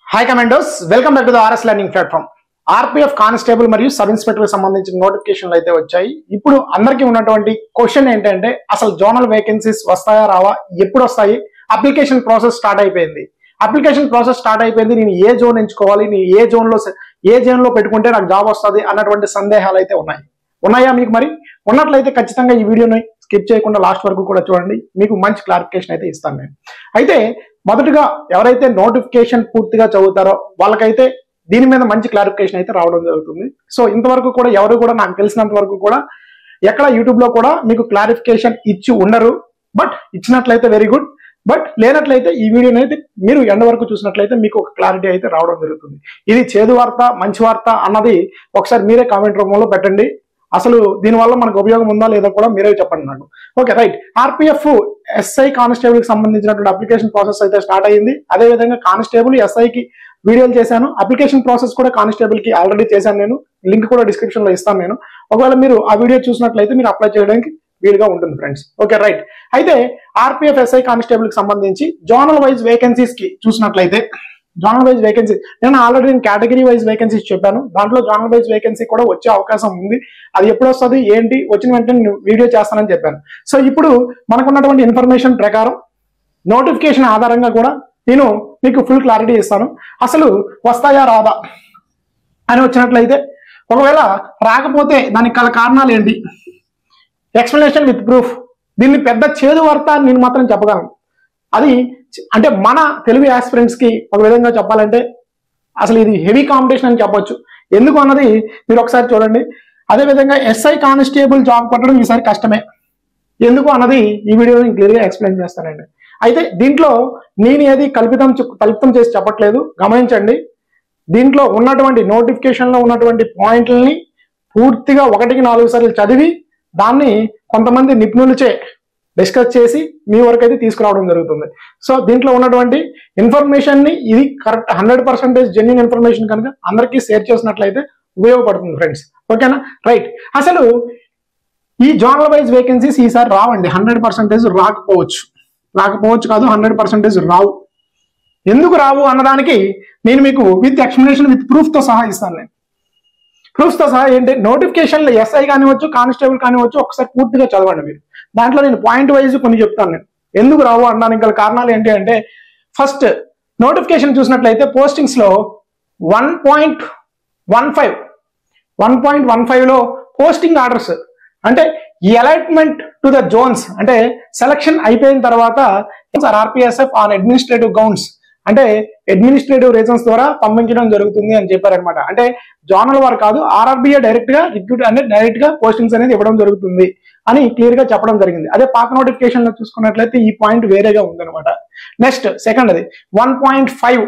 hi commandos welcome back to the RS learning platform RPF constable మరియు sub inspector సంబంధించిన నోటిఫికేషన్లు అయితే వచ్చాయి ఇప్పుడు అందరికీ ఉన్నటువంటి క్వశ్చన్ ఏంటంటే అసలు జోనల్ వేకెన్సీస్ వస్తాయా రావా ఎప్పుడు వస్తాయి అప్లికేషన్ ప్రాసెస్ స్టార్ట్ అయిపోయింది అప్లికేషన్ ప్రాసెస్ స్టార్ట్ అయిపోయింది నేను ఏ జోన్ ఎంచుకోవాలి నేను ఏ జోన్ లో ఏ జోన్ లో పెట్టుకుంటే నాకు జాబ్ వస్తుంది అన్నటువంటి సందేహాలు అయితే ఉన్నాయి ఉన్నాయా మీకు మరి ఉన్నట్లయితే ఖచ్చితంగా ఈ వీడియోని స్కిప్ చేయకుండా లాస్ట్ వరకు కూడా చూడండి మీకు మంచి క్లారిఫికేషన్ అయితే ఇస్తాను నేను అయితే మొదటగా ఎవరైతే నోటిఫికేషన్ పూర్తిగా చదువుతారో వాళ్ళకైతే దీని మీద మంచి క్లారిఫికేషన్ అయితే రావడం జరుగుతుంది సో ఇంతవరకు కూడా ఎవరు కూడా నాకు తెలిసినంత వరకు కూడా ఎక్కడ యూట్యూబ్ లో కూడా మీకు క్లారిఫికేషన్ ఇచ్చి ఉండరు బట్ ఇచ్చినట్లయితే వెరీ గుడ్ బట్ లేనట్లయితే ఈ వీడియోని అయితే మీరు ఎండ వరకు చూసినట్లయితే మీకు ఒక క్లారిటీ అయితే రావడం జరుగుతుంది ఇది చేదు వార్త మంచి వార్త అన్నది ఒకసారి మీరే కామెంట్ రూపంలో పెట్టండి అసలు దీనివల్ల మనకు ఉపయోగం ఉందా లేదా కూడా మీరే చెప్పండి నాకు okay right RPF SI constable కి సంబంధించినటువంటి అప్లికేషన్ ప్రాసెస్ అయితే స్టార్ట్ అయ్యింది అదే విధంగా కానిస్టేబుల్ ఎస్ఐకి వీడియోలు చేశాను అప్లికేషన్ ప్రాసెస్ కూడా కానిస్టేబుల్ కి ఆల్రెడీ చేశాను నేను లింక్ కూడా డిస్క్రిప్షన్ లో ఇస్తాను నేను ఒకవేళ మీరు ఆ వీడియో చూసినట్లయితే మీరు అప్లై చేయడానికి వీలుగా ఉంటుంది ఫ్రెండ్స్ ఓకే రైట్ అయితే ఆర్పిఎఫ్ ఎస్ఐ కానిస్టేబుల్ కి సంబంధించి జోనల్ వైజ్ వేకెన్సీస్ కి చూసినట్లయితే జోనల్ వైజ్ వేకెన్సీ నేను ఆల్రెడీ నేను కేటగిరీ వైజ్ వేకెన్సీస్ చెప్పాను దాంట్లో జోనల్ వైజ్ వేకెన్సీ కూడా వచ్చే అవకాశం ఉంది అది ఎప్పుడు వస్తుంది ఏంటి వచ్చిన వెంటనే నేను వీడియో చేస్తానని చెప్పాను సో ఇప్పుడు మనకున్నటువంటి ఇన్ఫర్మేషన్ ప్రకారం నోటిఫికేషన్ ఆధారంగా కూడా నేను మీకు ఫుల్ క్లారిటీ ఇస్తాను అసలు వస్తాయా రాదా అని వచ్చినట్లయితే ఒకవేళ రాకపోతే దానికి గల కారణాలు ఏంటి ఎక్స్ప్లెనేషన్ విత్ ప్రూఫ్ దీన్ని పెద్ద చేదు వార్త అని నేను మాత్రం చెప్పగలను అది చ- అంటే మన తెలుగు ఆస్పిరెంట్స్ కి ఒక విధంగా చెప్పాలంటే అసలు ఇది హెవీ కాంపిటీషన్ అని చెప్పొచ్చు ఎందుకు అన్నది మీరు ఒకసారి చూడండి అదే విధంగా ఎస్ఐ కానిస్టేబుల్ జాబ్ కొట్టడం ఈసారి కష్టమే ఎందుకు అన్నది ఈ వీడియో క్లియర్ గా ఎక్స్ప్లెయిన్ చేస్తానండి అయితే దీంట్లో నేను ఏది కల్పితం చెప్- కల్పితం చేసి చెప్పట్లేదు గమనించండి దీంట్లో ఉన్నటువంటి నోటిఫికేషన్ లో ఉన్నటువంటి పాయింట్లని పూర్తిగా ఒకటికి నాలుగు సార్లు చదివి దాన్ని కొంతమంది నిపుణులచే డిస్కస్ చేసి మీ వరకు అయితే తీసుకురావడం జరుగుతుంది సో దీంట్లో ఉన్నటువంటి ఇన్ఫర్మేషన్ ని ఇది correct hundred percentage genuine information కనుక అందరికీ షేర్ చేసినట్లయితే ఉపయోగపడుతుంది ఫ్రెండ్స్ ఓకేనా రైట్ అసలు ఈ జోనల్ వైజ్ వేకెన్సీస్ ఈసారి రావండి హండ్రెడ్ పర్సెంటేజ్ రాకపోవచ్చు రాకపోవచ్చు కాదు హండ్రెడ్ పర్సెంటేజ్ రావు ఎందుకు రావు అన్నదానికి నేను మీకు విత్ ఎక్స్ప్లెనేషన్ విత్ ప్రూఫ్ తో సహా ఇస్తాను నేను ప్రూఫ్స్ తో సహా ఏంటి నోటిఫికేషన్లు ఎస్ఐ కానివచ్చు కానిస్టేబుల్ కానివచ్చు ఒకసారి పూర్తిగా చదవండి మీరు దాంట్లో నేను పాయింట్ వైజ్ కొన్ని చెప్తాను నేను ఎందుకు రావు అనడానికి గల కారణాలు ఏంటి అంటే ఫస్ట్ నోటిఫికేషన్ చూసినట్లయితే పోస్టింగ్స్ లో one point one five one point one five లో పోస్టింగ్ ఆర్డర్స్ అంటే ఎలైట్మెంట్ టు ద జోన్స్ అంటే సెలక్షన్ అయిపోయిన తర్వాత ఆర్పిఎస్ఎఫ్ ఆన్ అడ్మినిస్ట్రేటివ్ గౌన్స్ అంటే అడ్మినిస్ట్రేటివ్ రీజన్స్ ద్వారా పంపించడం జరుగుతుంది అని చెప్పారనమాట అంటే జోనల్ వారు కాదు ఆర్ఆర్బిఏ డైరెక్ట్ గా రిక్రూట్ అనేది డైరెక్ట్ గా పోస్టింగ్స్ అనేది ఇవ్వడం జరుగుతుంది అని క్లియర్ గా చెప్పడం జరిగింది అదే పాత నోటిఫికేషన్ లో చూసుకున్నట్లయితే ఈ పాయింట్ వేరేగా ఉందన్నమాట నెక్స్ట్ సెకండ్ అది వన్ పాయింట్ ఫైవ్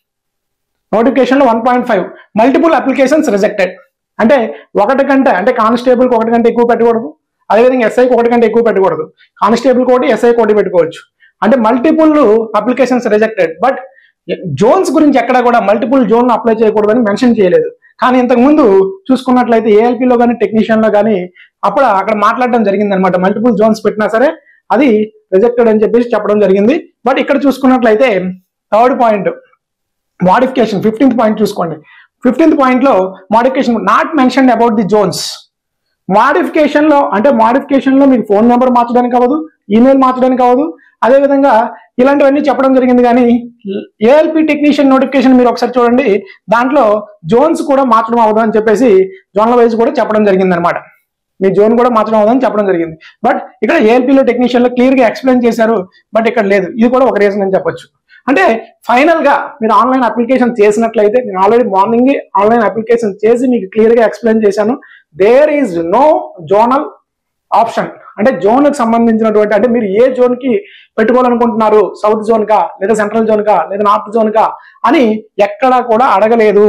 నోటిఫికేషన్ లో one point five multiple applications rejected అంటే ఒకటి కంటే అంటే కానిస్టేబుల్ ఒకటి కంటే ఎక్కువ పెట్టకూడదు అదేవిధంగా ఎస్ఐకి ఒకటి కంటే ఎక్కువ పెట్టకూడదు కానిస్టేబుల్ కోటి ఎస్ఐ కోటి పెట్టుకోవచ్చు అంటే multiple applications rejected but zones గురించి ఎక్కడ కూడా మల్టిపుల్ జోన్ అప్లై చేయకూడదని మెన్షన్ చేయలేదు కానీ ఇంతకు ముందు చూసుకున్నట్లయితే ఏఎల్పీలో కానీ టెక్నీషియన్ లో కానీ అప్పుడు అక్కడ మాట్లాడడం జరిగింది అనమాట మల్టిపుల్ జోన్స్ పెట్టినా సరే అది రిజెక్టెడ్ అని చెప్పేసి చెప్పడం జరిగింది బట్ ఇక్కడ చూసుకున్నట్లయితే third point modification fifteenth point చూసుకోండి ఫిఫ్టీన్త్ పాయింట్ లో modification not mention about the zones modification లో అంటే మోడిఫికేషన్ లో మీకు ఫోన్ నెంబర్ మార్చడానికి అవ్వదు ఈమెయిల్ మార్చడానికి అవ్వదు అదే విధంగా ఇలాంటివన్నీ చెప్పడం జరిగింది కానీ ఏఎల్పి టెక్నీషియన్ నోటిఫికేషన్ మీరు ఒకసారి చూడండి దాంట్లో జోన్స్ కూడా మార్చడం అవ్వదు అని చెప్పేసి జోన్ల వైజ్ కూడా చెప్పడం జరిగింది అనమాట మీ జోన్ కూడా మార్చడం అవ్వదని చెప్పడం జరిగింది బట్ ఇక్కడ ఏఎల్పీలో టెక్నీషియన్ లో క్లియర్ గా ఎక్స్ప్లెయిన్ చేశారు బట్ ఇక్కడ లేదు ఇది కూడా ఒక రీజన్ అని చెప్పొచ్చు అంటే ఫైనల్ గా మీరు ఆన్లైన్ అప్లికేషన్ చేసినట్లయితే నేను ఆల్రెడీ మార్నింగ్ ఆన్లైన్ అప్లికేషన్ చేసి మీకు క్లియర్ గా ఎక్స్ప్లెయిన్ చేశాను there is no zonal option అంటే జోన్ కి సంబంధించినటువంటి అంటే మీరు ఏ జోన్ కి పెట్టుకోవాలనుకుంటున్నారు సౌత్ జోన్ కా లేదా సెంట్రల్ జోన్ కా లేదా నార్త్ జోన్ కా అని ఎక్కడా కూడా అడగలేదు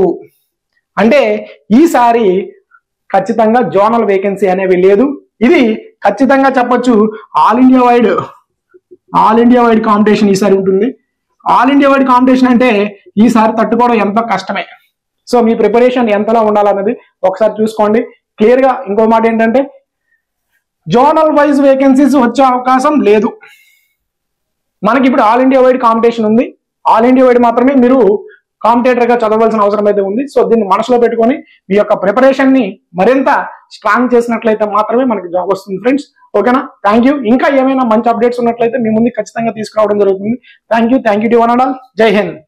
అంటే ఈసారి ఖచ్చితంగా జోనల్ వేకెన్సీ అనేవి లేదు ఇది ఖచ్చితంగా చెప్పొచ్చు all India wide all India wide competition ఈసారి ఉంటుంది ఆల్ ఇండియా వైడ్ కాంపిటీషన్ అంటే ఈసారి తట్టుకోవడం ఎంతో కష్టమే సో మీ ప్రిపరేషన్ ఎంతలా ఉండాలన్నది ఒకసారి చూసుకోండి క్లియర్ గా ఇంకో మాట ఏంటంటే జోనల్ వైజ్ వేకెన్సీస్ వచ్చే అవకాశం లేదు మనకి ఇప్పుడు ఆల్ ఇండియా వైడ్ కాంపిటీషన్ ఉంది ఆల్ ఇండియా వైడ్ మాత్రమే మీరు కాంపిటేటర్ గా చదవాల్సిన అవసరం అయితే ఉంది సో దీన్ని మనసులో పెట్టుకొని మీ యొక్క ప్రిపరేషన్ ని మరింత స్ట్రాంగ్ చేసినట్లయితే మాత్రమే మనకి జాబ్ వస్తుంది ఫ్రెండ్స్ ఓకేనా థ్యాంక్ యూ ఇంకా ఏమైనా మంచి అప్డేట్స్ ఉన్నట్లయితే మీ ముందు ఖచ్చితంగా తీసుకురావడం జరుగుతుంది thank you thank you to one and all Jai Hind